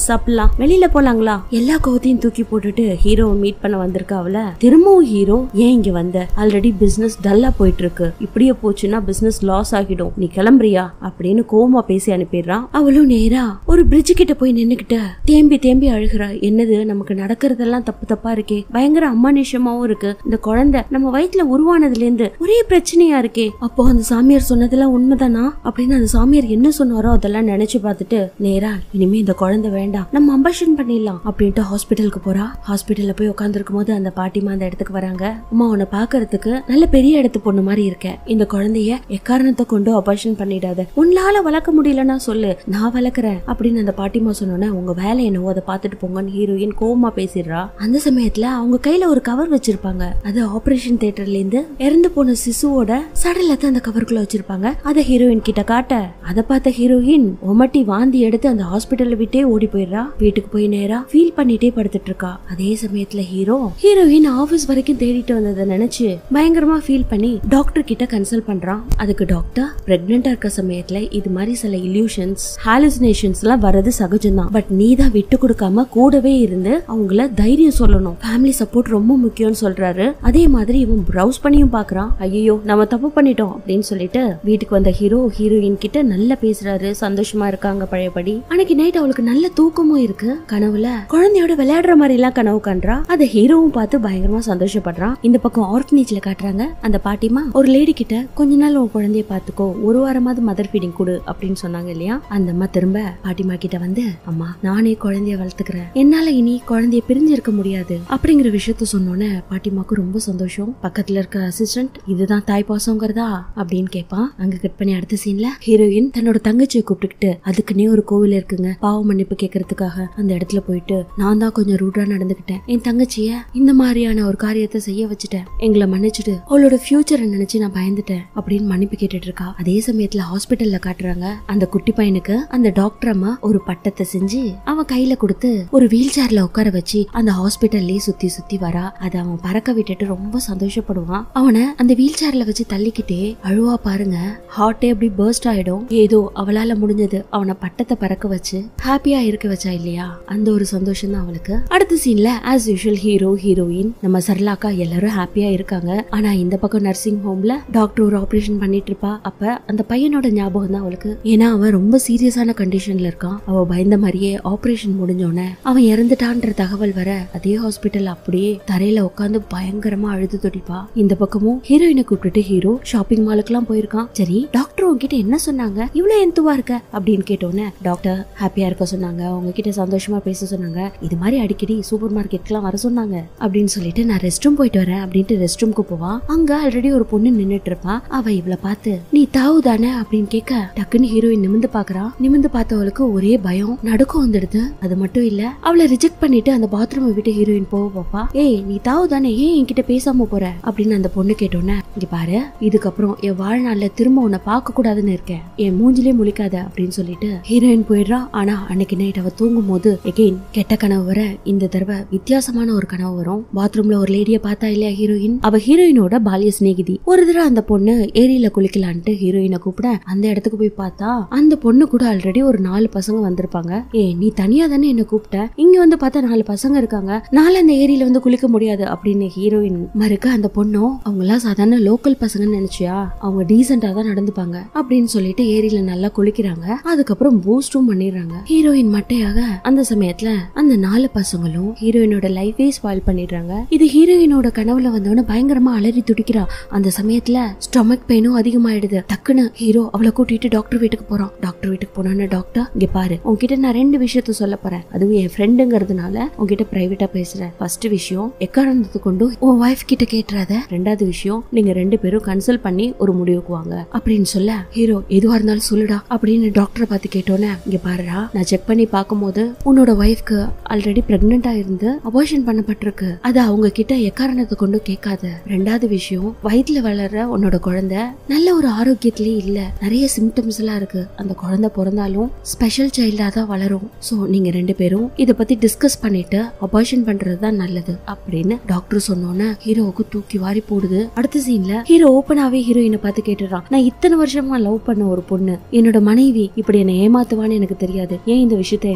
சாப்பிடலாம் வெளியில போலாங்களா எல்லா கோவத்தையும் தூக்கி போட்டுட்டு ஹீரோவை மீட் பண்ண வந்திருக்க அவள திரும்பவும் ஹீரோ ஏன் இங்க வந்த ஆல்ரெடி பிசினஸ் டல்லா போயிட்டு இருக்கு இப்படியே போச்சுன்னா பிசினஸ் லாஸ் ஆகிடும் நீ கிளம்புறியா அப்படின்னு கோவமா பேசி அனுப்பிடுறான் அவளும் நேரா ஒரு பிரிட்ஜ் கிட்ட போய் நின்னுக்கிட்ட தேம்பி தேம்பி அழுகிறா என்னது நமக்கு நடக்கிறதெல்லாம் தப்பு தப்பா இருக்கே பயங்கர அமானுஷமாவும் இருக்கு இந்த குழந்தை நம்ம வயித்துல உருவானதுல இருந்து ஒரே பிரச்சனையா இருக்கே அப்போ அந்த சாமியார் சொன்னதெல்லாம் உண்மைதானா அப்படின்னு அந்த சாமியார் என்ன சொன்னாரோ அதெல்லாம் நினைச்சு பார்த்துட்டு நேரா இனிமே இந்த குழந்தை வேண்டாம் நம்ம அம்பஷன் பண்ணிடலாம் அப்படின்ட்டு ஹாஸ்பிட்டலுக்கு போறா ஹாஸ்பிட்டல்ல போய் உட்காந்துருக்கும் போது அந்த பாட்டிமா அந்த இடத்துக்கு வராங்க அம்மா உன்னை பாக்குறதுக்கு நல்ல பெரிய இடத்து பொண்ணு மாதிரி இருக்க இந்த குழந்தைய எக்காரணத்தை கொண்டு அபார்ஷன் பண்ணிடாத உன்னால வளர்க்க முடியலன்னா சொல்லு நான் வளர்க்குறேன் அப்படின்னு அந்த பாட்டிமா சொன்னோன்னே உங்க வேலை என்னவோ அதை பார்த்துட்டு போங்கன்னு ஹீரோயின் கோவமா பேசிடுறா அந்த சமயத்துல அவங்க கையில ஒரு கவர் வச்சிருப்பாங்க அது ஆபரேஷன் தியேட்டர்ல இருந்து இறந்து போன சிசுவோட சடலத்தை அந்த கவருக்குள்ள வச்சிருப்பாங்க அதை ஹீரோயின் கிட்ட காட்ட அதை பார்த்த ஹீரோயின் உமட்டி வாந்தி எடுத்து அந்த ஹாஸ்பிட்டல்ல விட்டே ஓடி போயிடுறா வீட்டுக்கு போய் நேரா ஃபீல் பண்ணிட்டே படுத்துட்டு இருக்கா அதே சமயத்துல ஹீரோ ஹீரோயின் ஆபீஸ் வரைக்கும் தேடிட்டு வந்ததை நினைச்சு பயங்கரமா ஃபீல் பண்ணி டாக்டர் கிட்ட கன்சல்ட் பண்றான் அதுக்கு டாக்டர் பிரெக்னெண்டா இருக்க சமயத்துல இது மாதிரி சில இல்யூஷன்ஸ் ஹாலுசினேஷன்ஸ் எல்லாம் வர்றது சகஜம்தான் பட் நீ தான் விட்டு கொடுக்காம கூடவே இருந்து அவங்கள தைரியம் சொல்லணும் ஃபேமிலி சப்போர்ட் ரொம்ப முக்கியம்னு சொல்றாரு அதே மாதிரி இவன் ப்ரௌஸ் பண்ணியும் பாக்குறான் ஐயோ நம்ம தப்பு பண்ணிட்டோம் அப்படின்னு சொல்லிட்டு வீட்டுக்கு வந்த ஹீரோ ஹீரோயின் கிட்ட நல்லா பேசுறாரு சந்தோஷமா இருக்காங்க பழையபடி அன்னைக்கு நைட் அவளுக்கு நல்ல தூக்கமும் இருக்கு கனவுல குழந்தையோட விளையாடுற மாதிரி எல்லாம் கனவு காண்றா அதை ஹீரோவும் பார்த்து பயங்கரமா சந்தோஷப்படுறான் இந்த பக்கம் ஆர்ஃபனேஜ்ல காட்டுறாங்க அந்த பாட்டிமா ஒரு லேடி கிட்ட கொஞ்ச நாள் உன் குழந்தைய பாத்துக்கோ ஒரு வாரமாவது மதர் ஃபீடிங் கொடு அப்படின்னு சொன்னாங்க இல்லையா அந்த அம்மா திரும்ப பாட்டிமா கிட்ட வந்து அம்மா நானே குழந்தைய வளர்த்துக்கிறேன் என்னால இனி குழந்தைய பிரிஞ்சிருக்க முடியாது அப்படிங்கிற விஷயத்த சொன்னோன்னே பாட்டிமாக்கு ரொம்ப சந்தோஷம் பக்கத்துல இருக்க அசிஸ்டன்ட் இதுதான் தாய் பாசங்கிறதா அப்படின்னு கேட்பான் அங்க கட் பண்ணி அடுத்த சீன்ல ஹீரோயின் தன்னோட தங்கச்சியை கூப்பிட்டுக்கிட்டு அதுக்குன்னே ஒரு கோவில் இருக்குங்க பாவ மன்னிப்பு கேட்கறதுக்காக அந்த இடத்துல போயிட்டு நான் தான் கொஞ்சம் ரூடா நடந்துக்கிட்டேன் என் தங்கச்சிய இந்த மாதிரியான ஒரு காரியத்தை செய்ய வச்சுட்டேன் எங்களை மன்னிச்சுட்டு அவளோட ஃபியூச்சரை நினைச்சு நான் பயந்துட்டேன் அப்படின்னு மன்னிப்பு கேட்டுட்டு இருக்கா அதே சமயத்துல ஹாஸ்பிட்டல்ல காட்டுறாங்க அந்த குட்டி பையனுக்கு அந்த டாக்டர் அம்மா ஒரு பட்டத்தை செஞ்சு அவன் கையில கொடுத்து ஒரு வீல் சேர்ல உட்கார வச்சு அந்த ஹாஸ்பிட்டல்லயே சுத்தி சுத்தி வரா அதை அவன் பறக்க விட்டுட்டு ரொம்ப சந்தோஷப்படுவான் அவனை அந்த வீல் சேர்ல வச்சு தள்ளிக்கிட்டே அழுவா பாருங்க ஹார்ட்டே அப்படி பர்ஸ்ட் ஆயிடும் ஏதோ அவளால முடிஞ்சது அவனை பட்டத்தை பறக்க வச்சு ஹாப்பியா இருக்க வச்சா இல்லையா அந்த ஒரு சந்தோஷம் தான் அவளுக்கு அடுத்த சீன்ல ஆஸ் யூஷுவல் ஹீரோ ஹீரோயின் நம்ம சரளாக்கா எல்லாரும் ஹாப்பியா இருக்காங்க ஆனா இந்த பக்கம் நர்சிங் ஹோம்ல டாக்டர் ஒரு ஆபரேஷன் பண்ணிட்டு இருப்பா அப்ப அந்த பையனோட ஞாபகம் தான் அவளுக்கு ஏன்னா அவன் ரொம்ப சீரியஸான கண்டிஷன்ல இருக்கான் அவ பயந்த மாதிரியே ஆபரேஷன் முடிஞ்சோடனே அவன் இறந்துட்டான்ற தகவல் வர அதே ஹாஸ்பிட்டல் அப்படியே தரையில உட்காந்து பயங்கரமா அழுது துடிப்பா இந்த பக்கமும் ஹீரோயினை கூப்பிட்டுட்டு ஹீரோ ஷாப்பிங் மாலுக்குலாம் போயிருக்கான் சரி டாக்டர் உங்ககிட்ட என்ன சொன்னாங்க இவ்வளவு எந்துவா இருக்க அப்படின்னு கேட்டோன்னே டாக்டர் ஹாப்பியா இருக்க சொன்னாங்க உங்ககிட்ட சந்தோஷமா பேச சொன்னாங்க இது மாதிரி அடிக்கடி சூப்பர் மார்க்கெட்லாம் வர சொன்னாங்க அப்படின்னு சொல்லிட்டு நான் ரெஸ்ட் ரூம் போயிட்டு வரேன் அப்படின்ட்டு ரெஸ்ட் ரூம்க்கு போவா அங்க ஆல்ரெடி ஒரு பொண்ணு நின்னுட்டு இருப்பா அவ இவளை பார்த்து நீ தாவு தானே அப்படின்னு கேட்க டக்குன்னு ஹீரோயின் நிமிந்து பாக்குறா நிமிந்து பார்த்தவளுக்கு ஒரே பயம் நடுக்கம் வந்துடுது அது மட்டும் இல்ல அவளை ரிஜெக்ட் பண்ணிட்டு அந்த பாத்ரூமை விட்டு ஹீரோயின் போக பாப்பா ஏய் நீ தாவு தானே ஏன் என்கிட்ட பேசாம போற அப்படின்னு அந்த பொண்ணு கேட்டோன்னே இங்க பாரு இதுக்கப்புறம் என் வாழ்நாள்ல திரும்ப உன்னை பார்க்க கூடாதுன்னு இருக்கேன் என் மூஞ்சிலே முழிக்காத அப்படின்னு சொல்லிட்டு ஹீரோயின் போயிடுறா ஆனா அன்னைக்கு நைட் அவ தூங்கும் போது எகெயின் கெட்ட கனவு வர இந்த தடவை வித்தியாசமான ஒரு கனவு வரும் பாத்ரூம்ல ஒரு லேடிய பார்த்தா இல்லையா ஹீரோயின் அவ ஹீரோயினோட பாலிய சிநேகிதி ஒரு தடவை அந்த பொண்ணு ஏரியில குளிக்கலான்ட்டு ஹீரோயினை கூப்பிட அந்த இடத்துக்கு போய் பார்த்தா அந்த பொண்ணு கூட ஆல்ரெடி ஒரு நாலு பசங்க வந்திருப்பாங்க ஏ நீ தனியா தானே என்ன கூப்பிட்ட இங்க வந்து பார்த்தா நாலு பசங்க இருக்காங்க நாளை அந்த ஏரியில வந்து குளிக்க முடியாது அப்படின்னு ஹீரோயின் மறுக்க அந்த பொண்ணும் அவங்க எல்லாம் சாதாரண லோக்கல் பசங்கன்னு நினைச்சியா அவங்க டீசெண்டா தான் நடந்துப்பாங்க அப்படின்னு சொல்லிட்டு ஏரியில நல்லா குளிக்கிறாங்க அதுக்கப்புறம் பூஸ்டும் பண்ணிடுறாங்க ஹீரோயின் மட்டையாக அந்த சமயத்துல அந்த நாலு பசங்களும் ஹீரோயினோட லைஃபே ஸ்பாயில் பண்ணிடுறாங்க இது ஹீரோயினோட கனவுல வந்தவன பயங்கரமா அலறி துடிக்கிறா அந்த சமயத்துல ஸ்டொமக் பெயினும் அதிகமாயிடுது டக்குன்னு ஹீரோ அவளை கூட்டிட்டு டாக்டர் வீட்டுக்கு போறான் டாக்டர் வீட்டுக்கு போனோன்னு டாக்டர் இங்க பாரு உன்கிட்ட நான் ரெண்டு விஷயத்த சொல்ல போறேன் அதுவும் என் ஃப்ரெண்டுங்கிறதுனால உன்கிட்ட பிரைவேட்டா பேசுறேன் ஃபர்ஸ்ட் விஷயம் எக்காரணத்தை கொண்டு உன் ஒய்ஃப் கிட்ட கேட்டுறாத ரெண்டாவது விஷயம் நீங்க ரெண்டு பேரும் கன்சல்ட் பண்ணி ஒரு முடிவுக்கு வாங்க அப்படின்னு சொல்ல ஹீரோ எதுவா இருந்தாலும் சொல்லுடா அப்படின்னு டாக்டரை பார்த்து கேட்டோன்னே இங்க பாருடா நான் செக் பண்ணி பார்க்கும்போது உன்னோட ஒய்ஃப்க்கு ஆல்ரெடி பிரெக்னெண்டா இருந்து அபார்ஷன் பண்ணப்பட்டிருக்கு அது அவங்க கிட்ட எக்காரணத்தை கொண்டு கேட்காத ரெண்டாவது விஷயம் வயிற்றுல வளர்ற உன்னோட குழந்தை நல்ல ஒரு ஆரோக்கியத்திலே இல்ல நிறைய சிம்டம்ஸ் எல்லாம் இருக்கு அந்த குழந்தை பிறந்தாலும் ஸ்பெஷல் சைல்டா தான் வளரும் சோ நீங்க ரெண்டு பேரும் இத பத்தி டிஸ்கஸ் பண்ணிட்டு அபார்ஷன் பண்றது தான் நல்லது அப்படின்னு டாக்டர் சொன்னோன்னே ஹீரோவுக்கு தூக்கி வாரி போடுது அடுத்த சீன்ல ஹீரோ ஓப்பனாவே ஹீரோயினை பார்த்து கேட்டுறான் நான் இத்தனை வருஷமா லவ் பண்ண ஒரு பொண்ணு என்னோட மனைவி இப்படி என்னை ஏமாத்துவான்னு எனக்கு தெரியாது ஏன் இந்த விஷயத்த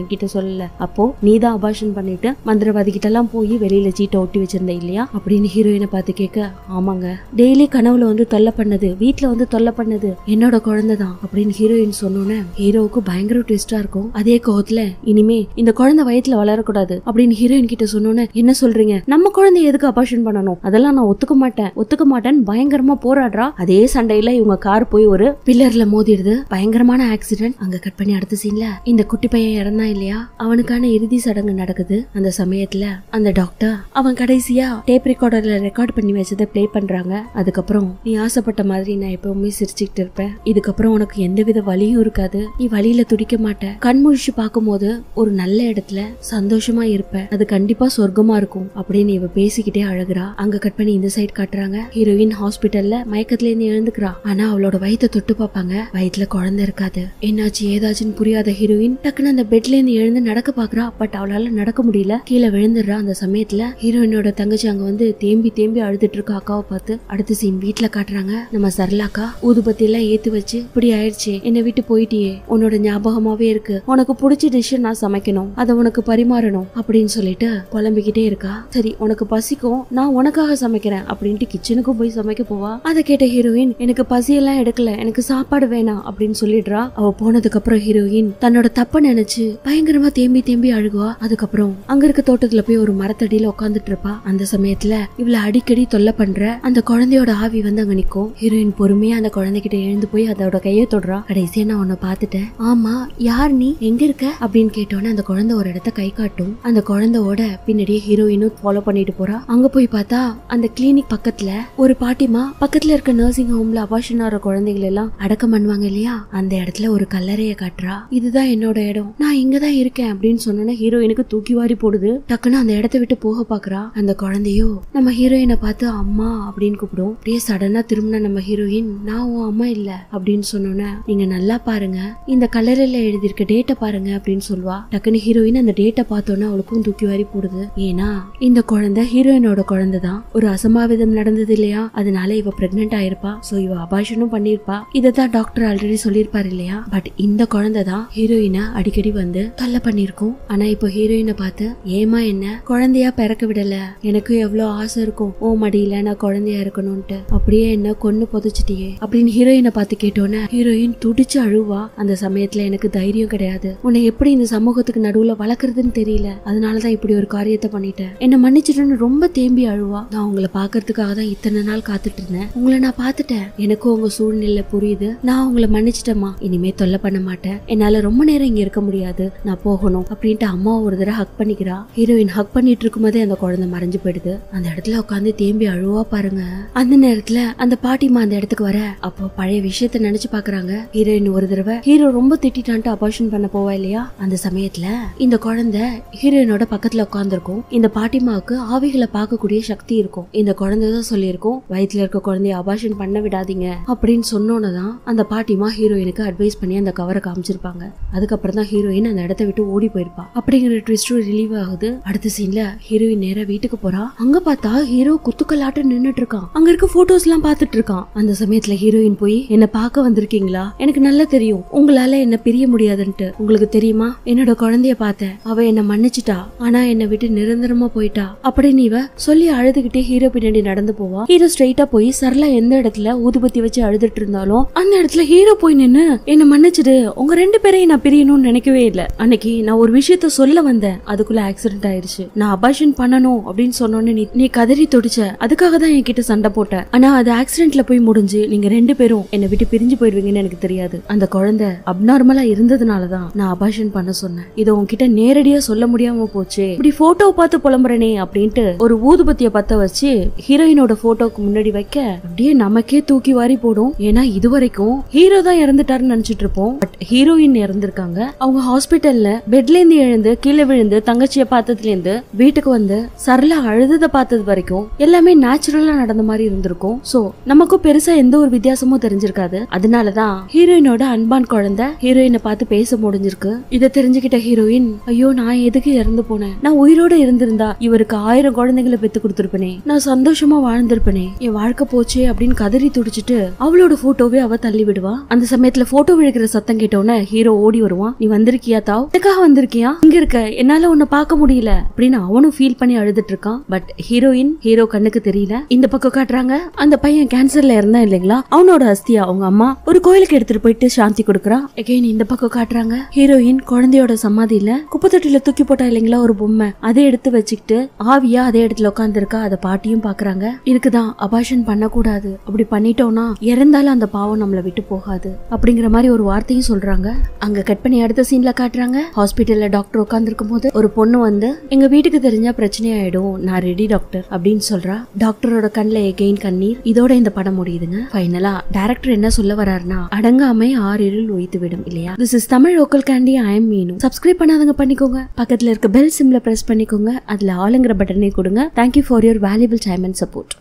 என்கிட்ட சொல்லல அப்போ நீ தான் அபாஷன் பண்ணிட்டு மந்திரவாதி கிட்ட எல்லாம் போய் வெளியில சீட்டை ஒட்டி வச்சிருந்த இல்லையா அப்படின்னு ஹீரோயினை பார்த்து கேட்க ஆமாங்க டெய்லி கனவுல வந்து தொல்லை பண்ணது வீட்ல வந்து தொல்லை பண்ணது என்னோட குழந்தை தான் அப்படின்னு ஹீரோயின் சொன்னோன்னே ஹீரோவுக்கு பயங்கர ட்விஸ்டா இருக்கும் அதே கோவத்துல இனிமே இந்த குழந்தை வயத்துல வளரக்கூடாது அப்படின்னு ஹீரோயின் கிட்ட சொன்னோன்னே என்ன சொல்றீங்க நம்ம குழந்தைய எதுக்கு அபாஷன் பண்ணணும் அதெல்லாம் நான் ஒத்துக்க மாட்டேன் ஒத்துக்க மாட்டேன்னு பயங்கரமா போராடுறா அதே சண்டையில இவங்க கார் போய் ஒரு பில்லர்ல மோதிடுது பயங்கரமான ஆக்சிடென்ட் அங்க கட் பண்ணி அடுத்த சீன்ல இந்த குட்டி பையன் இறந்தான் இல்லையா அவனுக்கான இறுதி சடங்கு நடக்குது அந்த சமயத்துல அந்த டாக்டர் அவன் கடைசியா டேப் ரெக்கார்டர்ல ரெக்கார்ட் பண்ணி வச்சதை ப்ளே பண்றாங்க அதுக்கப்புறம் நீ ஆசைப்பட்ட மாதிரி நான் எப்பவுமே சிரிச்சுக்கிட்டு இருப்பேன் இதுக்கப்புறம் உனக்கு எந்தவித வலியும் இருக்காது நீ வழியில துடிக்க மாட்ட கண் முழிச்சு பார்க்கும்போது ஒரு நல்ல இடத்துல சந்தோஷமா இருப்ப அது கண்டிப்பா சொர்க்கமா இருக்கும் அப்படின்னு இவ பேசிக்கிட்டே அழகுறா அங்க கட் பண்ணி இந்த சைடு காட்டுறாங்க ஹீரோயின் ஹாஸ்பிட்டல்ல மயக்கத்துல இருந்து எழுந்துக்கிறா ஆனா அவளோட வயித்தை தொட்டு பார்ப்பாங்க வயித்துல குழந்தை இருக்காது என்னாச்சு ஏதாச்சுன்னு புரியாத ஹீரோயின் டக்குன்னு அந்த பெட்ல இருந்து எழுந்து நடக்க பாக்குறா பட் அவளால நடக்க முடியல கீழே விழுந்துடுறா அந்த சமயத்துல ஹீரோயினோட தங்கச்சி அங்க வந்து தேம்பி தேம்பி அழுதுட்டு இருக்கா அக்காவை பார்த்து அடுத்த சீன் வீட்ல காட்டுறாங்க நம்ம சரளாக்கா ஊதுபத்தி எல்லாம் ஏத்து வச்சு இப்படி ஆயிடுச்சு என்னை விட்டு போயிட்டியே உன்னோட ஞாபகமாவே இருக்கு உனக்கு பிடிச்ச டிஷ் நான் சமைக்கணும் அதை உனக்கு பரிமாறணும் அப்படின்னு சொல்லிட்டு புலம்பிக்கிட்டே இருக்கா சரி உனக்கு பசிக்கும் நான் உனக்காக சமைக்கிறேன் அப்படின்ட்டு கிச்சனுக்கும் போய் சமைக்க போவா அதை கேட்ட ஹீரோயின் எனக்கு பசியெல்லாம் எடுக்கல எனக்கு சாப்பாடு வேணாம் அப்படின்னு சொல்லிடுறா அவ போனதுக்கு அப்புறம் ஹீரோயின் தன்னோட தப்ப நினைச்சு பயங்கரமா தேம்பி தேம்பி அழுகுவா அதுக்கப்புறம் அங்க இருக்க தோட்டத்துல போய் ஒரு மரத்தடியில உட்காந்துட்டு இருப்பா அந்த சமயத்துல இவள அடிக்கடி தொல்லை பண்ற அந்த குழந்தையோட ஆவி வந்து அங்க நிக்கும் ஹீரோயின் பொறுமையா அந்த குழந்தைகிட்ட எழுந்து போய் அதோட கையை தொடுறா கடைசியா நான் உன்னை பார்த்துட்டேன் ஆமா யார் நீ எங்க இருக்க அப்படின்னு கேட்டோன்னே அந்த குழந்தை ஒரு இடத்த கை காட்டும் அந்த குழந்தையோட பின்னாடியே ஹீரோயினும் ஃபாலோ பண்ணிட்டு போறா அங்க போய் பார்த்தா அந்த கிளினிக் பக்கத்துல ஒரு பாட்டிமா பக்கத்துல இருக்க நர்சிங் ஹோம்ல அபாஷன் ஆகிற குழந்தைகள் எல்லாம் அடக்கம் பண்ணுவாங்க இல்லையா அந்த இடத்துல ஒரு கல்லறைய காட்டுறா இதுதான் என்னோட இடம் நான் இங்கதான் இருக்கேன் அப்படின்னு சொன்னோன்னே ஹீரோயினுக்கு தூக்கி வாரி போடுது டக்குன்னு அந்த இடத்த விட்டு போக பாக்குறா அந்த குழந்தையோ நம்ம ஹீரோயினை பார்த்து அம்மா அப்படின்னு கூப்பிடும் அப்படியே சடனா திரும்பின நம்ம ஹீரோயின் நான் உன் அம்மா இல்ல அப்படின்னு சொன்னோன்னே நீங்க நல்லா பாருங்க இந்த கல்லறையில எழுதியிருக்க டேட்டை பாருங்க அப்படின்னு சொல்லுவா டக்குன்னு ஹீரோயின் அந்த டேட்டை பார்த்தோன்னே அவளுக்கும் தூக்கி வாரி போடுது ஏன்னா இந்த குழந்தை ஹீரோயினோட குழந்தை தான் ஒரு அசம்பாவிதம் நடந்தது இல்லையா அதனால இவ பிரெக்னென்ட் ஆயிருப்பா சோ இவ அபாஷனும் பண்ணிருப்பா இததான் டாக்டர் ஆல்ரெடி சொல்லியிருப்பாரு இல்லையா பட் இந்த குழந்தை தான் ஹீரோயினை அடிக்கடி வந்து தொல்லை பண்ணிருக்கும் ஆனா இப்போ ஹீரோயினை பார்த்து ஏமா என்ன குழந்தையா பிறக்க விடல எனக்கும் எவ்வளவு ஆசை இருக்கும் ஓ மடியில நான் குழந்தையா இருக்கணும்ட்டு அப்படியே என்ன கொன்னு புதைச்சிட்டியே அப்படின்னு ஹீரோயினை பார்த்து கேட்டோன்னே ஹீரோயின் துடிச்சு அழுவா அந்த சமயத்துல எனக்கு தைரியம் கிடையாது உன்னை எப்படி இந்த சமூகத்துக்கு நடுவுல வளர்க்கறதுன்னு தெரியல அதனாலதான் இப்படி ஒரு காரியத்தை பண்ணிட்டேன் என்ன மன்னிச்சிட்டுன்னு ரொம்ப தேம்பி அழுவா நான் உங்களை பாக்குறதுக்காக தான் இத்தனை நாள் காத்துட்டு இருந்தேன் உங்களை நான் பார்த்துட்டேன் எனக்கும் உங்க சூழ்நிலை புரியுது நான் உங்களை மன்னிச்சிட்டேமா இனிமே தொல்லை பண்ண மாட்டேன் என்னால ரொம்ப நேரம் இங்க இருக்க முடியாது நான் போகணும் அப்படின்ட்டு அம்மா ஒரு தடவை ஹக் பண்ணிக்கிறா ஹீரோயின் ஹக் பண்ணிட்டு இருக்கும்போதே அந்த குழந்தை மறைஞ்சு போயிடுது அந்த இடத்துல உட்காந்து தேம்பி அழுவா பாருங்க அந்த நேரத்துல அந்த பாட்டிமா அந்த இடத்துக்கு வர அப்போ பழைய விஷயத்த நினைச்சு பாக்குறாங்க ஹீரோயின் ஒரு தடவை ஹீரோ ரொம்ப திட்டான்ட்டு அபார்ஷன் பண்ண போவா இல்லையா அந்த சமயத்துல இந்த குழந்தை ஹீரோயினோட பக்கத்துல உட்காந்துருக்கும் இந்த பாட்டிமாவுக்கு ஆவிகளை பார்க்கக்கூடிய சக்தி இருக்கும் இந்த குழந்தை தான் சொல்லியிருக்கும் வயித்துல இருக்க குழந்தைய அபார்ஷன் பண்ண விடாதீங்க அப்படின்னு சொன்னோன்னு தான் அந்த பாட்டிமா ஹீரோயினுக்கு அட்வைஸ் பண்ணி அந்த கவரை காமிச்சிருப்பாங்க அதுக்கப்புறம் தான் ஹீரோயின் அந்த இடத்த விட்டு ஓடி போயிருப்பா அப்படிங்கிற ட்விஸ்டும் ரிலீவ் ஆகுது அடுத்த சீன்ல ஹீரோயின் நேரா வீட்டுக்கு போறா அங்க பார்த்தா ஹீரோ குத்துக்கல்லாட்டு நின்னுட்டு இருக்கான் அங்க இருக்க போட்டோஸ் எல்லாம் பார்த்துட்டு இருக்கான் அந்த சமயத்துல ஹீரோயின் போய் என்ன பார்க்க வந்திருக்கீங்களா எனக்கு நல்லா தெரியும் உங்களால என்ன பிரிய முடியாதுன்ட்டு உங்களுக்கு தெரியுமா என்னோட குழந்தைய பார்த்தேன் அவ என்ன மன்னிச்சிட்டா ஆனா என்னை விட்டு நிரந்தரமா போயிட்டா அப்படின்னு இவ சொல்லி அழுதுகிட்டே ஹீரோ பின்னாடி நடந்து போவா ஹீரோ ஸ்ட்ரைட்டா போய் சரளா எந்த இடத்துல ஊதுபத்தி வச்சு அழுதுட்டு இருந்தாலும் அந்த இடத்துல ஹீரோ போய் நின்னு என்ன மன்னிச்சிடு உங்க ரெண்டு பேரையும் நான் பிரியணும்னு நினைக்கவே இல்ல அன்னைக்கு நான் ஒரு விஷயத்த சொல்ல வந்தேன் அதுக்குள்ள ஆக்சிடென்ட் ஆயிருச்சு நான் அபாஷன் பண்ணணும் அப்படின்னு சொன்னோன்னு நீ நீ கதறி தொடிச்ச அதுக்காக தான் என்கிட்ட சண்டை போட்ட ஆனா அது ஆக்சிடென்ட்ல போய் முடிஞ்சு நீங்க ரெண்டு பேரும் என்னை விட்டு பிரிஞ்சு போயிருவீங்கன்னு எனக்கு தெரியாது அந்த குழந்தை அப்நார்மலா இருந்ததுனால தான் நான் அபாஷன் பண்ண சொன்னேன் இதை உன்கிட்ட நேரடியா சொல்ல முடியாம போச்சு இப்படி போட்டோவை பார்த்து புலம்புறனே அப்படின்ட்டு ஒரு ஊதுபத்திய பத்த வச்சு ஹீரோயினோட போட்டோக்கு முன்னாடி வைக்க அப்படியே நமக்கே தூக்கி வாரி போடும் ஏன்னா இது வரைக்கும் ஹீரோ தான் இறந்துட்டாருன்னு நினைச்சிட்டு இருப்போம் பட் ஹீரோயின் இறந்திருக்காங்க அவங்க ஹாஸ்பிட்டல்ல பெட்ல இருந்து எழுந்து கீழே விழுந்து தங்கச்சிய பார்த்ததுல இருந்து வீட்டுக்கு வந்து சரளா அழுதத பார்த்தது வரைக்கும் எல்லாமே நேச்சுரலா நடந்த மாதிரி இருந்திருக்கும் சோ நமக்கும் பெருசா எந்த ஒரு வித்தியாசமும் தெரிஞ்சிருக்காது அதனாலதான் ஹீரோயினோட அன்பான் குழந்தை ஹீரோயினை பார்த்து பேச முடிஞ்சிருக்கு இதை தெரிஞ்சுக்கிட்ட ஹீரோயின் ஐயோ நான் எதுக்கு இறந்து போனேன் நான் உயிரோட இருந்திருந்தா இவருக்கு ஆயிரம் குழந்தைகளை பெத்து கொடுத்திருப்பனே நான் சந்தோஷமா வாழ்ந்திருப்பனே என் வாழ்க்கை போச்சே அப்படின்னு கதறி துடிச்சிட்டு அவளோட போட்டோவே அவ தள்ளி விடுவா அந்த சமயத்துல போட்டோ விழுகிற சத்தம் கேட்டோன்னே ஹீரோ ஓடி வருவான் நீ வந்திருக்கியா பிரதாவ் இதுக்காக வந்திருக்கியா இங்க இருக்க என்னால உன்னை பார்க்க முடியல அப்படின்னு அவனும் ஃபீல் பண்ணி அழுதுட்டு இருக்கான் பட் ஹீரோயின் ஹீரோ கண்ணுக்கு தெரியல இந்த பக்கம் காட்டுறாங்க அந்த பையன் கேன்சர்ல இருந்தா இல்லைங்களா அவனோட அஸ்தியா அவங்க அம்மா ஒரு கோயிலுக்கு எடுத்துட்டு போயிட்டு சாந்தி கொடுக்குறான் எகைன் இந்த பக்கம் காட்டுறாங்க ஹீரோயின் குழந்தையோட சமாதியில குப்பத்தொட்டில தூக்கி போட்டா இல்லைங்களா ஒரு பொம்மை அதை எடுத்து வச்சுக்கிட்டு ஆவியா அதே இடத்துல உட்காந்துருக்கா அதை பாட்டியும் பாக்குறாங்க இருக்குதான் அபாஷன் பண்ணக்கூடாது அப்படி பண்ணிட்டோம்னா இறந்தாலும் அந்த பாவம் நம்மளை விட்டு போகாது அப்படிங்கிற மாதிரி ஒரு வார்த்தையும் சொல்றாங்க அங்க கட் பண்ணி அடுத்த சீன்ல காட்டுறாங்க ஹாஸ்பிட்டல்ல டாக்டர் உட்காந்துருக்கும் போது ஒரு பொண்ணு வந்து எங்க வீட்டுக்கு தெரிஞ்சா பிரச்சனை ஆயிடும் நான் ரெடி டாக்டர் அப்படின்னு சொல்றா டாக்டரோட கண்ணில் எகெயின் கண்ணீர் இதோட இந்த படம் முடியுதுங்க ஃபைனலா டேரக்டர் என்ன சொல்ல வராருன்னா அடங்காமை ஆறு இருள் ஒய்த்து விடும் இல்லையா this is Tamil local candy I am Meenu subscribe பண்ணாதவங்க பண்ணிக்கோங்க பக்கத்துல இருக்க பெல் சிம்ல பிரஸ் பண்ணிக்கோங்க அதுல ஆளுங்கிற பட்டனை கொடுங்க thank you for your valuable time and support